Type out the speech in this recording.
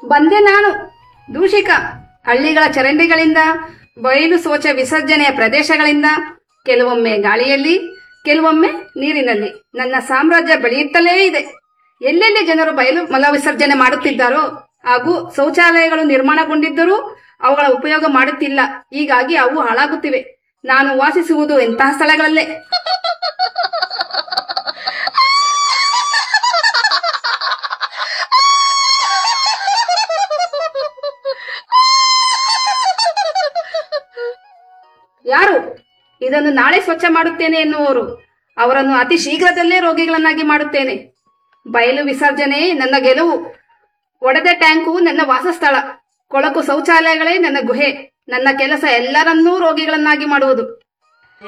ಬಂದೆ ನಾನು ದೂಷಿಕ ಹಳ್ಳಿಗಳ ಚರಂಡಿಗಳಿಂದ ಬಯಲು ಶೌಚ ವಿಸರ್ಜನೆಯ ಪ್ರದೇಶಗಳಿಂದ ಕೆಲವೊಮ್ಮೆ ಗಾಳಿಯಲ್ಲಿ ಕೆಲವೊಮ್ಮೆ ನೀರಿನಲ್ಲಿ ನನ್ನ ಸಾಮ್ರಾಜ್ಯ ಬೆಳೆಯುತ್ತಲೇ ಇದೆ ಎಲ್ಲೆಲ್ಲಿ ಜನರು ಬಯಲು ಮಲ ವಿಸರ್ಜನೆ ಮಾಡುತ್ತಿದ್ದಾರೋ ಹಾಗೂ ಶೌಚಾಲಯಗಳು ನಿರ್ಮಾಣಗೊಂಡಿದ್ದರೂ ಅವುಗಳ ಉಪಯೋಗ ಮಾಡುತ್ತಿಲ್ಲ ಹೀಗಾಗಿ ಅವು ಹಾಳಾಗುತ್ತಿವೆ ನಾನು ವಾಸಿಸುವುದು ಎಂತಹ ಸ್ಥಳಗಳಲ್ಲೇ ಯಾರು ಇದನ್ನು ನಾಳೆ ಸ್ವಚ್ಛ ಮಾಡುತ್ತೇನೆ ಎನ್ನುವವರು ಅವರನ್ನು ಅತಿ ಶೀಘ್ರದಲ್ಲೇ ರೋಗಿಗಳನ್ನಾಗಿ ಮಾಡುತ್ತೇನೆ ಬಯಲು ವಿಸರ್ಜನೆ ನನ್ನ ಗೆಲುವು ಒಡೆದ ಟ್ಯಾಂಕು ನನ್ನ ವಾಸಸ್ಥಳ ಕೊಳಕು ಶೌಚಾಲಯಗಳೇ ನನ್ನ ಗುಹೆ ನನ್ನ ಕೆಲಸ ಎಲ್ಲರನ್ನೂ ರೋಗಿಗಳನ್ನಾಗಿ ಮಾಡುವುದು